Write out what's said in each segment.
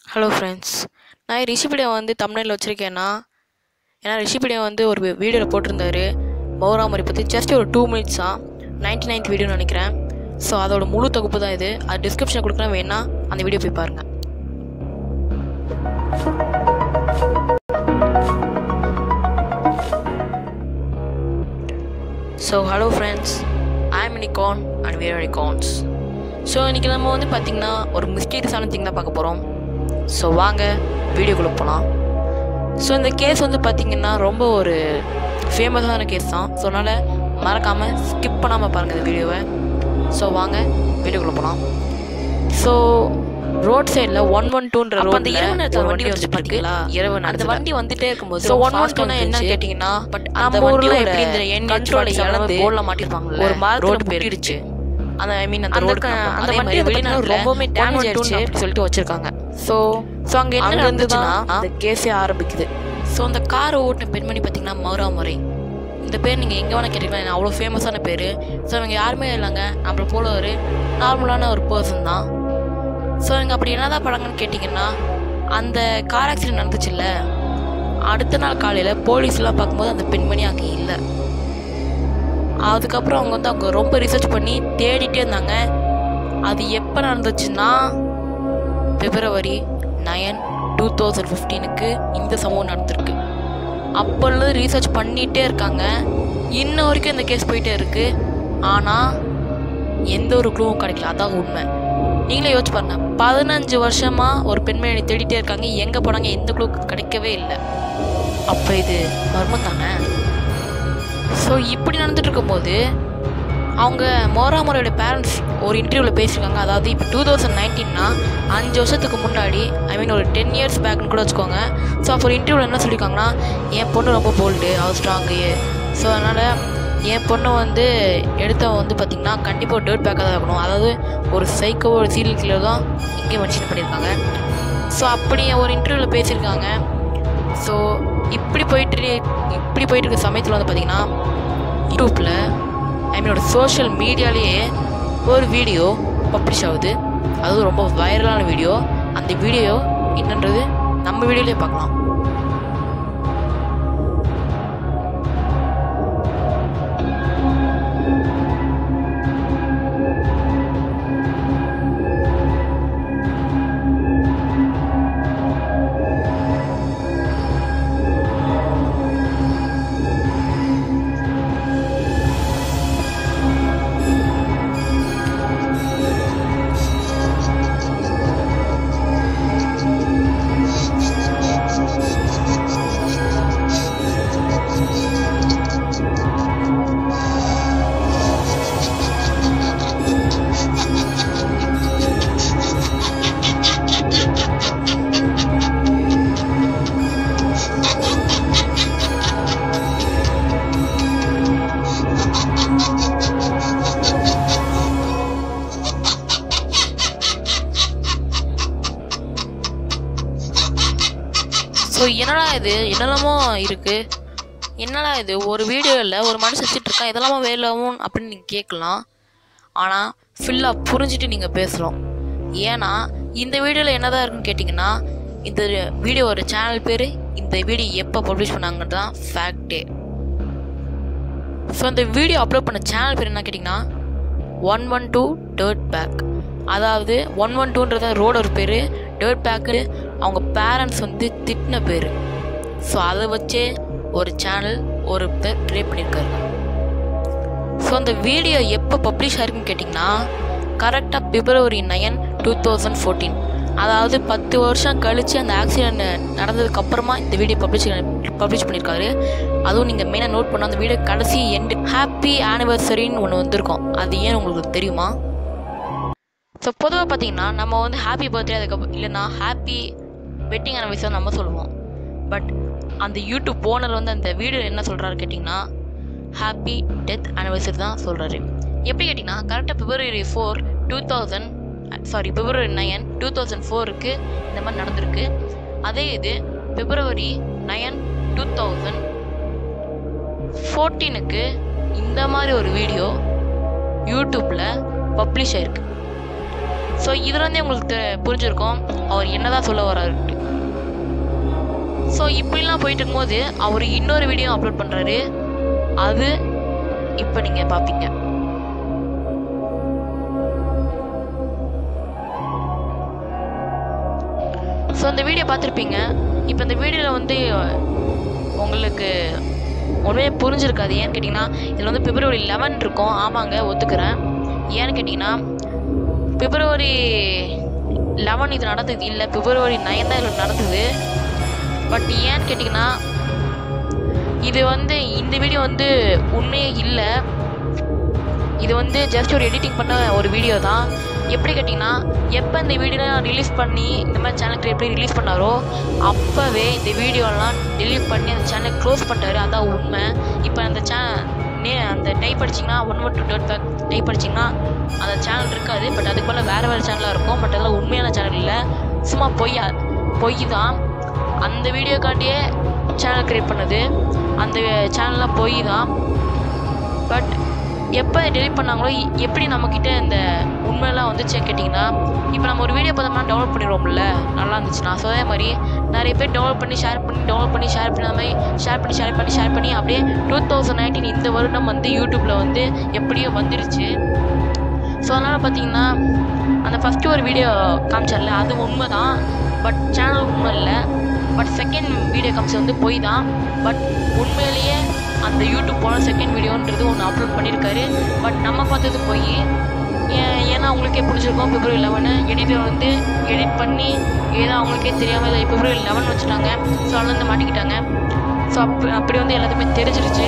hello friends நான் ரிஷிபீடியா வந்து தமிழில் வச்சுருக்கேன்னா ஏன்னா ரிஷிபீடியா வந்து ஒரு வீடியோவில் போட்டிருந்தாரு பௌராமரி பற்றி ஜஸ்ட் ஒரு டூ மினிட்ஸ் தான் நைன்டி நைன்த் வீடியோன்னு நினைக்கிறேன் ஸோ அதோட முழு தொகுப்பு தான் இது அது டிஸ்கிரிப்ஷன் கொடுக்குறேன் வேணா அந்த வீடியோ போய் பாருங்கள் so hello friends I am Nikhan and we're Nikhans so இன்றைக்கி நம்ம வந்து பார்த்திங்கன்னா ஒரு மிஸ்டீரியஸான திங் தான் பார்க்க போகிறோம் ஸோ வாங்க வீடியோக்குள்ளே போகலாம் ஸோ இந்த கேஸ் வந்து பார்த்திங்கன்னா ரொம்ப ஒரு ஃபேமஸான கேஸ் தான் ஸோ அதனால் மறக்காமல் ஸ்கிப் பண்ணாமல் பாருங்கள் இந்த வீடியோவை ஸோ வாங்க வீடியோக்குள்ளே போகலாம் ஸோ ரோட் சைடில் ஒன் ஒன் டூன்ற ரோட் அந்த இரவு நேரத்தில் வண்டி வந்து பார்த்தீங்களா இரவு அந்த வண்டி வந்துட்டே இருக்கும்போது ஸோ ஒன் ஒன் டூனா என்ன கேட்டிங்கன்னா பட் அந்த ஊரில் எப்படி இந்த என் கண்ட்ரோலை இழந்து போர்டில் மாட்டிருப்பாங்க ஒரு ரோடு போயிடுச்சு அந்த ஐ மீன் அந்த ரோடு அந்த வண்டி வெளிநாட்டில் ரொம்பவுமே டேமேஜ் ஆயிடுச்சு அப்படி சொல்லிட்டு வச்சிருக்காங்க ஸோ ஸோ அங்கே என்ன நடந்துச்சுன்னா அந்த கேஸே ஆரம்பிக்குது ஸோ அந்த காரை ஓட்டின பெண்மணி பார்த்தீங்கன்னா மௌரா முறை இந்த பேர் நீங்கள் எங்கே வேணால் கேட்டிங்கன்னா அவ்வளோ ஃபேமஸான பேர் ஸோ இவங்க யாருமே இல்லைங்க நம்மளை போல ஒரு நார்மலான ஒரு பர்சன் தான் ஸோ இவங்க அப்படி என்னதான் படங்கன்னு கேட்டிங்கன்னா அந்த கார் ஆக்சிடென்ட் நடந்துச்சுல்ல அடுத்த நாள் காலையில் போலீஸ்லாம் பார்க்கும்போது அந்த பெண்மணி அங்கே இல்லை அதுக்கப்புறம் அவங்க வந்து அவங்க ரொம்ப ரிசர்ச் பண்ணி தேடிட்டே இருந்தாங்க அது எப்போ நடந்துச்சுன்னா பிப்ரவரி நயன் டூ தௌசண்ட் ஃபிஃப்டீனுக்கு இந்த சம்பவம் நடந்திருக்கு அப்போருந்து ரீசர்ச் பண்ணிகிட்டே இருக்காங்க இன்ன வரைக்கும் இந்த கேஸ் போயிட்டே இருக்கு ஆனால் எந்த ஒரு க்ளூவும் கிடைக்கல அதான் உண்மை நீங்களே யோசிச்சு பாருங்க பதினஞ்சு வருஷமாக ஒரு பெண்மணி தேடிட்டே இருக்காங்க எங்கே போனாங்க எந்த க்ளூ கிடைக்கவே இல்லை அப்போ இது மர்மம் தானே ஸோ இப்படி நடந்துட்டு இருக்கும்போது அவங்க மோரா முறையோட பேரண்ட்ஸ் ஒரு இன்டர்வியூவில் பேசியிருக்காங்க அதாவது இப்போ டூ தௌசண்ட் நைன்டீன்னா அஞ்சு வருஷத்துக்கு முன்னாடி ஐ மீன் ஒரு டென் இயர்ஸ் பேக்னு கூட வச்சுக்கோங்க ஸோ அப்போ ஒரு இன்டர்வியூவில் என்ன சொல்லியிருக்காங்கன்னா என் பொண்ணு ரொம்ப போல்டு அவர் ஸ்ட்ராங்கு ஸோ அதனால் என் பொண்ணு வந்து எடுத்தவன் வந்து பார்த்திங்கன்னா கண்டிப்பாக டேர்ட் பேக்காக தான் இருக்கணும் அதாவது ஒரு சைக்கோ ஒரு சீரியல் கில்லர் தான் இங்கே மென்ஷன் பண்ணியிருக்காங்க ஸோ அப்படி ஒரு இன்டர்வியூவில் பேசியிருக்காங்க ஸோ இப்படி போயிட்டு இப்படி போயிட்டு இருக்க சமயத்தில் வந்து பார்த்திங்கன்னா யூடியூப்பில் ஐ மீனோட சோஷியல் மீடியாலேயே ஒரு வீடியோ பப்ளிஷ் ஆகுது அதுவும் ரொம்ப வைரலான வீடியோ அந்த வீடியோ என்னன்றது நம்ம வீடியோலேயே பார்க்கலாம் ஸோ என்னடா இது என்னெல்லாமோ இருக்குது என்னடா இது ஒரு வீடியோவில் ஒரு மனுஷன் வச்சுட்டு இருக்கான் இதெல்லாமா வேலாவும் அப்படின்னு நீங்கள் கேட்கலாம் ஆனால் ஃபுல்லாக புரிஞ்சுட்டு நீங்கள் பேசலாம் ஏன்னா இந்த வீடியோவில் என்னதான் இருக்குன்னு கேட்டிங்கன்னா இந்த வீடியோவோட சேனல் பேர் இந்த வீடியோ எப்போ பப்ளிஷ் பண்ணாங்கன்னு தான் ஃபேக்டே ஸோ அந்த வீடியோ அப்லோட் பண்ண சேனல் பேர் என்ன கேட்டிங்கன்னா one one two dirt back அதாவது ஒன் ஒன் டூன்றத ரோடோட பேர் டேர்ட் பேக்கு அவங்க பேரண்ட்ஸ் வந்து திட்டின பேர் ஸோ அதை வச்சே ஒரு சேனல் ஒருத்தர் க்ரியேட் பண்ணியிருக்காரு ஸோ அந்த வீடியோ எப்போ பப்ளிஷ் ஆயிருக்குன்னு கேட்டிங்கன்னா கரெக்டாக February nine two thousand fourteen அதாவது பத்து வருஷம் கழித்து அந்த ஆக்சிடென்ட் நடந்ததுக்கு அப்புறமா இந்த வீடியோ பப்ளிஷ் பப்ளிஷ் பண்ணியிருக்காரு அதுவும் நீங்கள் மெயினாக நோட் பண்ண அந்த வீடியோ கடைசி எண்டு ஹாப்பி ஆனிவர்சரின்னு ஒன்று வந்திருக்கும் அது ஏன் உங்களுக்கு தெரியுமா ஸோ பொதுவாக பார்த்தீங்கன்னா நம்ம வந்து ஹாப்பி பர்த்டே அதுக்கப்புறம் இல்லைன்னா ஹாப்பி வெட்டிங் ஆனிவர்சரி நம்ம சொல்லுவோம் பட் அந்த யூடியூப் ஓனர் வந்து அந்த வீடியோ என்ன சொல்கிறாரு கேட்டிங்கன்னா ஹாப்பி டெத் ஆனிவர்சரி தான் சொல்கிறாரு எப்படி கேட்டிங்கன்னா கரெக்டாக February four two thousand sorry February nine two thousand ஃபோருக்கு இந்த மாதிரி நடந்திருக்கு அதே இது பிப்ரவரி நயன் டூ தௌசண்ட் ஃபோர்டீனுக்கு இந்த மாதிரி ஒரு வீடியோ யூடியூப்பில் பப்ளிஷ் ஆயிருக்கு ஸோ இதுலேருந்தே உங்களுக்கு தெ- புரிஞ்சிருக்கும் அவர் என்னதான் சொல்ல வர்றாருன்ட்டு ஸோ இப்படிலாம் போயிட்டு இருக்கும்போது அவர் இன்னொரு வீடியோ அப்லோட் பண்ணுறாரு அது இப்போ நீங்கள் பார்ப்பீங்க ஸோ அந்த வீடியோ பார்த்துருப்பீங்க இப்போ இந்த வீடியோவில் வந்து உங்களுக்கு உண்மையே புரிஞ்சிருக்காது ஏன்னு கேட்டிங்கன்னா இதில் வந்து பிப்ரவரி லெவன் இருக்கும் ஆமாங்க ஒத்துக்கிறேன் ஏன்னு கேட்டிங்கன்னா பிப்ரவரி லெவன் இது நடந்தது இல்லை பிப்ரவரி நைன் தான் இதில் நடந்தது பட் ஏன்னு கேட்டிங்கன்னா இது வந்து இந்த வீடியோ வந்து உண்மையே இல்லை இது வந்து ஜஸ்ட் ஒரு எடிட்டிங் பண்ண ஒரு வீடியோ தான் எப்படி கேட்டிங்கன்னா எப்போ இந்த வீடியோ ரிலீஸ் பண்ணி இந்த மாதிரி சேனல் எப்படி ரிலீஸ் பண்ணாரோ அப்போவே இந்த வீடியோலாம் delete பண்ணி அந்த சேனலை க்ளோஸ் பண்ணிட்டாரு அதான் உண்மை இப்போ அந்த சே நே அந்த டைப் அடிச்சிங்கன்னா one one two dot type அடிச்சிங்கன்னா அந்த சேனல் இருக்காது பட் அதுக்கு போல் வேறு வேறு சேனலாக இருக்கும் பட் அதெல்லாம் உண்மையான சேனல் இல்லை சும்மா பொய் பொய் தான் அந்த வீடியோக்காண்டியே சேனல் க்ரியேட் பண்ணது அந்த சேனல்லாம் பொய் தான் பட் எப்போ டெலிட் பண்ணாங்களோ எ- எப்படி நம்மக்கிட்ட இந்த உண்மையெல்லாம் வந்துச்சு கேட்டிங்கன்னா இப்போ நம்ம ஒரு வீடியோ பார்த்தோம்னா டவுன்லோட் பண்ணிடுவோம்ல நல்லா இருந்துச்சுன்னா ஸோ அதே மாதிரி நிறைய பேர் டவுன்லோட் பண்ணி ஷேர் பண்ணி டவுன்லோட் பண்ணி ஷேர் பண்ணி அந்த மாதிரி ஷேர் பண்ணி ஷேர் பண்ணி ஷேர் பண்ணி அப்படியே டூ தௌசண்ட் நைன்டீன் இந்த வருடம் வந்து யூடியூப்பில் வந்து எப்படியோ வந்துருச்சு ஸோ அதனால் பார்த்தீங்கன்னா அந்த ஃபஸ்ட்டு ஒரு வீடியோ காமிச்சார்ல அது உண்மை தான் பட் சேனல் உண்மை இல்லை பட் செகண்ட் வீடியோ காமிச்சது வந்து பொய் தான் பட் உண்மையிலேயே அந்த யூடியூப் போன செகண்ட் வீடியோன்றது ஒன்று அப்லோட் பண்ணியிருக்காரு பட் நம்ம பார்த்தது பொய் ஏன் ஏன்னா அவங்களுக்கே பிடிச்சிருக்கோம் பிப்ரவரி லெவனு எடிட்டர் வந்து எடிட் பண்ணி ஏதோ அவங்களுக்கே தெரியாமல் இதை பிப்ரவரி லெவன் வச்சுட்டாங்க ஸோ அதில் வந்து மாட்டிக்கிட்டாங்க ஸோ அப்படி அப்படி வந்து எல்லாத்துக்குமே தெரிஞ்சிருச்சு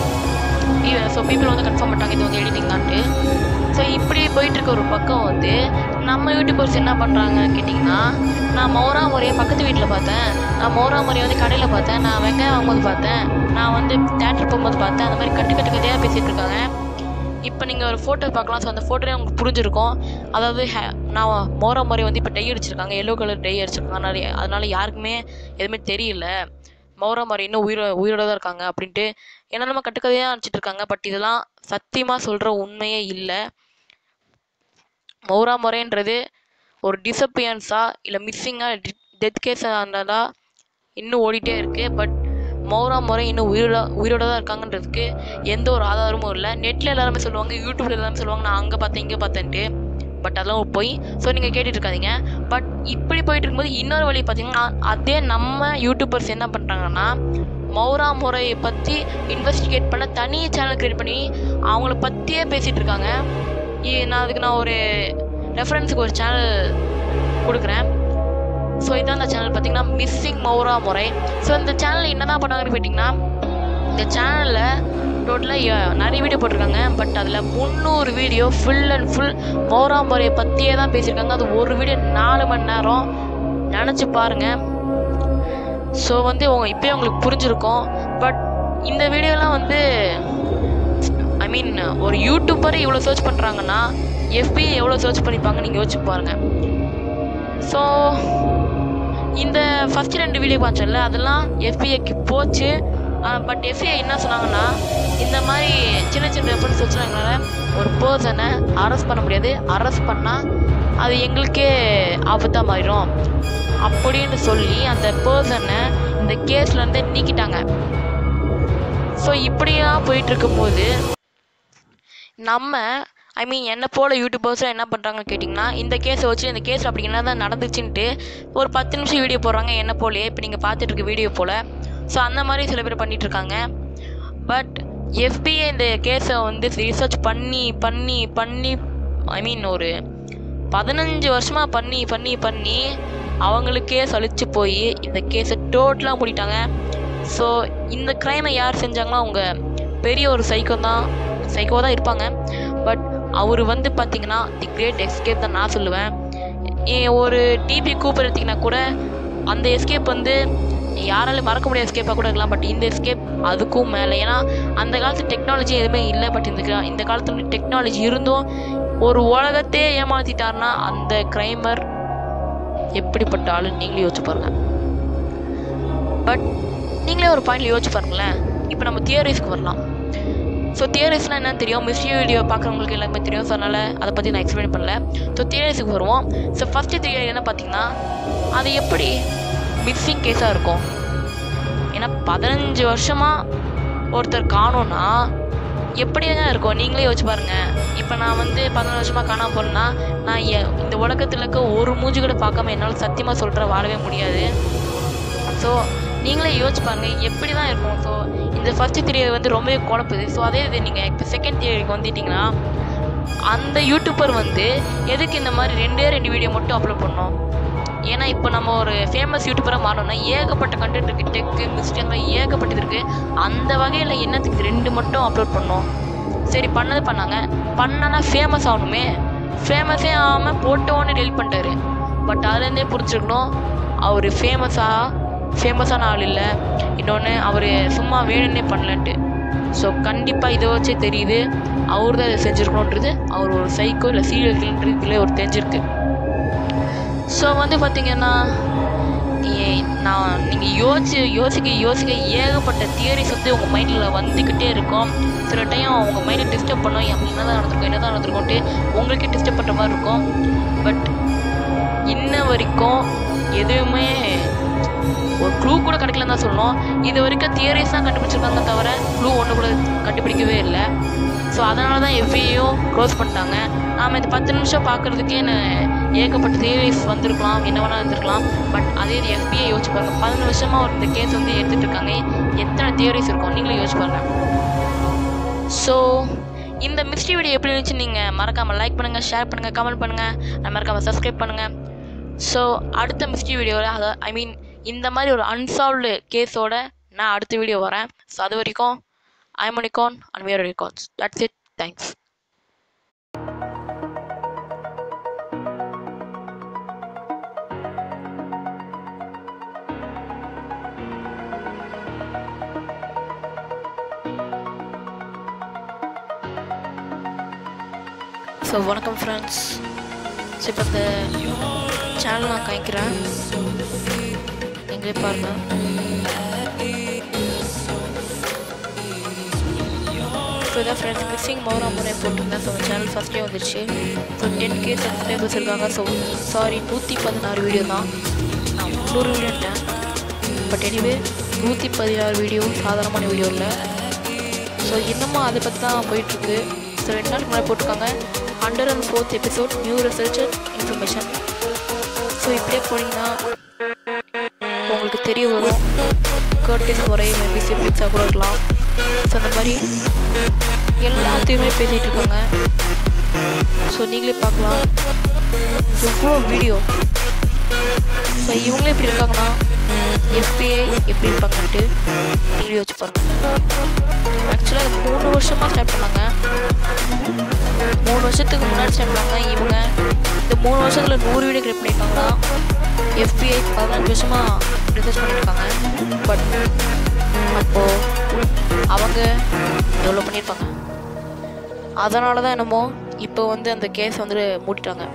ஸோ பீப்புள் வந்து கன்ஃபார்ம் பண்ணிட்டாங்க இது வந்து எடிட்டிங் தான்ட்டு ஸோ இப்படி போயிட்டு இருக்க ஒரு பக்கம் வந்து நம்ம யூடியூபர்ஸ் என்ன பண்ணுறாங்கன்னு கேட்டிங்கன்னா நான் மௌரா முறையை பக்கத்து வீட்டில் பார்த்தேன் நான் மௌரா முறையை வந்து கடையில் பார்த்தேன் நான் வெங்காயம் வாங்கும்போது பார்த்தேன் நான் வந்து தேட்டர் போகும்போது பார்த்தேன் அந்த மாதிரி கட்டு கட்டு கதையாக பேசிகிட்டு இருக்காங்க இப்போ நீங்கள் ஒரு ஃபோட்டோ பார்க்கலாம் ஸோ அந்த ஃபோட்டோலே உங்களுக்கு புரிஞ்சிருக்கும் அதாவது ஹே- நான் மோரா முறை வந்து இப்போ டை அடிச்சிருக்காங்க எல்லோ கலர் டை அடிச்சிருக்காங்க அதனால அதனால யாருக்குமே எதுவுமே தெரியல மௌரா மாதிரி இன்னும் உயிரோ உயிரோட தான் இருக்காங்க அப்படின்ட்டு ஏன்னா நம்ம கட்டுக்கதையாக அடிச்சிட்டு இருக்காங்க பட் இதெல்லாம் சத்தியமாக சொல்கிற உண்மையே இல்லை மௌரா முறைன்றது ஒரு டிசப்பியன்ஸா இல்லை மிஸ்ஸிங்காக டெத் கேஸாக இருந்தாலா இன்னும் ஓடிட்டே இருக்கு பட் மௌரா முறை இன்னும் உயிரோட உயிரோட தான் இருக்காங்கன்றதுக்கு எந்த ஒரு ஆதாரமும் இல்லை நெட்டில் எல்லாருமே சொல்லுவாங்க யூடியூப்ல எல்லாருமே சொல்லுவாங்க நான் அங்கே பார்த்தேன் இங்கே பார்த்தேன்ட்டு பட் அதெல்லாம் ஒரு பொய் ஸோ நீங்கள் கேட்டுட்டு இருக்காதீங்க பட் இப்படி போயிட்டு இருக்கும்போது இன்னொரு வழி பார்த்தீங்கன்னா அதே நம்ம யூடியூபர்ஸ் என்ன பண்ணுறாங்கன்னா மௌரா முறையை பற்றி இன்வெஸ்டிகேட் பண்ண தனி சேனல் கிரியேட் பண்ணி அவங்கள பற்றியே பேசிகிட்டு இருக்காங்க இ- நான் அதுக்கு நான் ஒரு ரெஃபரன்ஸுக்கு ஒரு சேனல் கொடுக்குறேன் ஸோ இதான் அந்த சேனல் பார்த்தீங்கன்னா மிஸ்ஸிங் மௌரா முறை ஸோ இந்த சேனல் என்ன தான் பண்ணாங்கன்னு கேட்டிங்கன்னா இந்த சேனலில் டோட்டலாக நிறைய வீடியோ போட்டிருக்காங்க பட் அதில் முந்நூறு வீடியோ ஃபுல் அண்ட் ஃபுல் மௌரா முறையை பற்றியே தான் பேசியிருக்காங்க அது ஒரு வீடியோ நாலு மணி நேரம் நினச்சி பாருங்கள் ஸோ வந்து உங்க இப்போயே உங்களுக்கு புரிஞ்சிருக்கும் பட் இந்த வீடியோலாம் வந்து ஐ மீன் ஒரு யூடியூபரை இவ்வளோ சர்ச் பண்ணுறாங்கன்னா எஃபி எவ்வளோ சர்ச் பண்ணிப்பாங்க நீங்கள் யோசிச்சு பாருங்கள் ஸோ இந்த ஃபஸ்ட்டு ரெண்டு வீடியோ பார்த்தல அதெல்லாம் எஃபிஐக்கு போச்சு பட் எஃபிஐ என்ன சொன்னாங்கன்னா இந்த மாதிரி சின்ன சின்ன ரெஃபரன்ஸ் வச்சுனாங்கனால ஒரு பர்சனை அரெஸ்ட் பண்ண முடியாது அரெஸ்ட் பண்ணால் அது எங்களுக்கே ஆபத்தாக மாறிடும் அப்படின்னு சொல்லி அந்த பர்சனை இந்த கேஸ்லேருந்து நீக்கிட்டாங்க ஸோ இப்படியா போயிட்டு இருக்கும்போது நம்ம ஐ மீன் என்ன போல யூடியூபர்ஸும் என்ன பண்ணுறாங்கன்னு கேட்டிங்கன்னா இந்த கேஸை வச்சு இந்த கேஸ் அப்படி என்ன தான் நடந்துச்சுன்ட்டு ஒரு பத்து நிமிஷம் வீடியோ போடுறாங்க என்ன போலயே இப்போ நீங்கள் பார்த்துட்டு இருக்க வீடியோ போல் ஸோ அந்த மாதிரி சில பேர் பண்ணிட்டு இருக்காங்க பட் எஃபிஐ இந்த கேஸை வந்து ரிசர்ச் பண்ணி பண்ணி பண்ணி ஐ மீன் ஒரு பதினஞ்சு வருஷமாக பண்ணி பண்ணி பண்ணி அவங்களுக்கே சலிச்சு போய் இந்த கேஸை டோட்டலாக மூடிட்டாங்க ஸோ இந்த க்ரைமை யார் செஞ்சாங்களோ அவங்க பெரிய ஒரு சைக்கோ தான் சைக்கோ தான் இருப்பாங்க பட் அவர் வந்து பார்த்தீங்கன்னா தி கிரேட் எஸ்கேப் தான் நான் சொல்லுவேன் ஏ- ஒரு டிபி கூப்பர் எடுத்திங்கன்னா கூட அந்த எஸ்கேப் வந்து யாராலும் மறக்க முடியாத எஸ்கேப்பாக கூட இருக்கலாம் பட் இந்த எஸ்கேப் அதுக்கும் மேலே ஏன்னா அந்த காலத்து டெக்னாலஜி எதுவுமே இல்லை பட் இந்த கா- இந்த காலத்துல டெக்னாலஜி இருந்தும் ஒரு உலகத்தையே ஏமாத்திட்டாருன்னா அந்த கிரைமர் எப்படிப்பட்ட ஆளு நீங்களே யோசிச்சு பாருங்க பட் நீங்களே ஒரு பாயிண்ட்ல யோசிச்சு பாருங்களேன் இப்போ நம்ம தியரிஸ்க்கு வரலாம் ஸோ தியரிஸ்னால் என்ன தெரியும் மிஸ்ட்ரி வீடியோ பார்க்குறவங்களுக்கு எல்லாமே தெரியும் ஸோ அதனால் அதை பற்றி நான் எக்ஸ்பிளைன் பண்ணல ஸோ தியரிஸுக்கு வருவோம் ஸோ ஃபஸ்ட்டு தியரி என்ன பார்த்தீங்கன்னா அது எப்படி மிஸ்ஸிங் கேஸாக இருக்கும் ஏன்னா பதினஞ்சு வருஷமாக ஒருத்தர் காணோன்னா எப்படியாங்க இருக்கும் நீங்களே யோசிச்சு பாருங்க இப்போ நான் வந்து பதினஞ்சு வருஷமாக காணாம போனேன்னா நான் எ- இந்த உலகத்தில் இருக்க ஒரு மூஞ்சி கூட பார்க்காம என்னால் சத்தியமாக சொல்கிற வாழவே முடியாது ஸோ நீங்களே யோசிச்சு பாருங்க எப்படி தான் இருக்கும் ஸோ இந்த ஃபர்ஸ்ட் தியரி வந்து ரொம்பவே குழப்புது ஸோ அதே இது நீங்கள் இப்போ செகண்ட் தியரிக்கு வந்துட்டீங்கன்னா அந்த யூடியூபர் வந்து எதுக்கு இந்த மாதிரி ரெண்டே ரெண்டு வீடியோ மட்டும் அப்லோட் பண்ணோம் ஏன்னா இப்போ நம்ம ஒரு ஃபேமஸ் யூடியூபராக மாறணும்னா ஏகப்பட்ட கண்டென்ட் இருக்குது டெக்கு மிஸ்டேக் அந்த மாதிரி ஏகப்பட்டது இருக்குது அந்த வகையில் என்னத்துக்கு ரெண்டு மட்டும் அப்லோட் பண்ணோம் சரி பண்ணது பண்ணாங்க பண்ணனா ஃபேமஸ் ஆகணுமே ஃபேமஸே ஆகாமல் போட்டோன்னு டெலிட் பண்ணிட்டாரு பட் அதுலேருந்தே புரிஞ்சுக்கணும் அவர் ஃபேமஸாக ஃபேமஸான ஆள் இல்லை இன்னொன்று அவர் சும்மா வேணும்னே பண்ணலன்ட்டு ஸோ கண்டிப்பாக இதை வச்சே தெரியுது அவர் தான் இதை செஞ்சுருக்கணுன்றது அவர் ஒரு சைக்கோ இல்லை சீரியல் கில்ன்றது இதில் ஒரு தெரிஞ்சிருக்கு ஸோ வந்து பார்த்தீங்கன்னா ஏ- நான் நீங்கள் யோசிச்சு யோசிக்க யோசிக்க ஏகப்பட்ட தியரிஸ் வந்து உங்கள் மைண்டில் வந்துக்கிட்டே இருக்கும் சில டைம் உங்கள் மைண்டை டிஸ்டர்ப் பண்ணும் என்ன தான் நடந்திருக்கும் என்ன தான் நடந்திருக்கும்ட்டு உங்களுக்கே டிஸ்டர்ப் பண்ணுற மாதிரி இருக்கும் பட் இன்ன வரைக்கும் எதுவுமே ஒரு க்ளூ கூட கிடைக்கலன்னு தான் சொல்லணும் இது வரைக்கும் தியரிஸ் தான் கண்டுபிடிச்சிருக்காங்க தவிர க்ளூ ஒன்று கூட கண்டுபிடிக்கவே இல்லை ஸோ அதனால தான் எஃப்ஐயும் க்ளோஸ் பண்ணிட்டாங்க நாம் இந்த பத்து நிமிஷம் பார்க்குறதுக்கே என்ன ஏகப்பட்ட தியரிஸ் வந்திருக்கலாம் என்ன வேணால் இருந்திருக்கலாம் பட் அதே இது எஃபிஐ யோசிச்சு பாருங்க பதினஞ்சு வருஷமாக ஒரு இந்த கேஸ் வந்து எடுத்துகிட்டு இருக்காங்க எத்தனை தியரிஸ் இருக்கும் நீங்களும் யோசிச்சு பாருங்க ஸோ இந்த மிஸ்ட்ரி வீடியோ எப்படி இருந்துச்சு நீங்கள் மறக்காமல் லைக் பண்ணுங்கள் ஷேர் பண்ணுங்கள் கமெண்ட் பண்ணுங்கள் மறக்காமல் சப்ஸ்கிரைப் பண்ணுங்கள் ஸோ அடுத்த மிஸ்ட்ரி வீடியோவில் அதை ஐ மீன் இந்த மாதிரி ஒரு அன்சால்வ்டு கேஸோட நான் அடுத்த வீடியோ வரேன் ஸோ அது வரைக்கும் ஐமனிகான் and where records that's it thanks so வணக்கம் ஃப்ரெண்ட்ஸ் ஸோ இப்போ இந்த சேனல் நான் காய்க்கிறேன் எங்களே பாருங்க ஸோ இதான் ஃப்ரெண்ட்ஸ் மிஸ்ஸிங் மௌரா முறை போட்டிருந்தேன் ஸோ சேனல் ஃபஸ்ட்டே வந்துருச்சு ஸோ டென் கே சப்ஸ்கிரைபர்ஸ் இருக்காங்க ஸோ சாரி நூற்றி பதினாறு வீடியோ தான் நான் முந்நூறு வீடியோட்டேன் பட் எனிவே நூற்றி பதினாறு வீடியோ சாதாரணமான வீடியோ இல்லை ஸோ இன்னமும் அதை பற்றி தான் போயிட்டுருக்கு ஸோ ரெண்டு நாளுக்கு முன்னாடி போட்டிருக்காங்க hundred and fourth episode new research information so இப்படியே போனீங்கன்னா உங்களுக்கு தெரிய வரும் கர்டிஸ் முறை மேபி சிப்ளிக்ஸாக கூட இருக்கலாம் ஸோ அந்த மாதிரி எல்லாத்தையுமே பேசிகிட்டு இருக்காங்க ஸோ நீங்களே பார்க்கலாம் எவ்வளோ வீடியோ ஸோ இவங்களே எப்படி இருக்காங்கன்னா எஃபிஐ எப்படி இருப்பாங்கன்ட்டு நீங்களே வச்சு பாருங்க ஆக்சுவலாக அது மூணு வருஷமாக ஸ்டார்ட் பண்ணாங்க மூணு வருஷத்துக்கு முன்னாடி ஸ்டார்ட் பண்ணாங்க இவங்க இந்த மூணு வருஷத்தில் நூறு வீடியோ கிரியேட் பண்ணியிருக்காங்கன்னா எஃபிஐ பதினஞ்சு வருஷமாக ரிசர்ச் பண்ணியிருக்காங்க பட் அப்போது அவங்க எவ்வளோ பண்ணியிருப்பாங்க அதனால தான் என்னமோ இப்போ வந்து அந்த கேஸ் வந்து மூடிட்டாங்க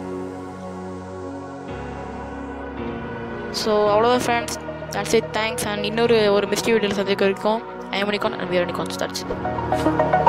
ஸோ அவ்வளோதான் friends that's it thanks and இன்னொரு ஒரு மிஸ்டி வீடியோவில் சந்திக்க வரைக்கும் ஐமனிகான் அண்ட் வியரனிகான் ஸ்டார்ட்ஸ்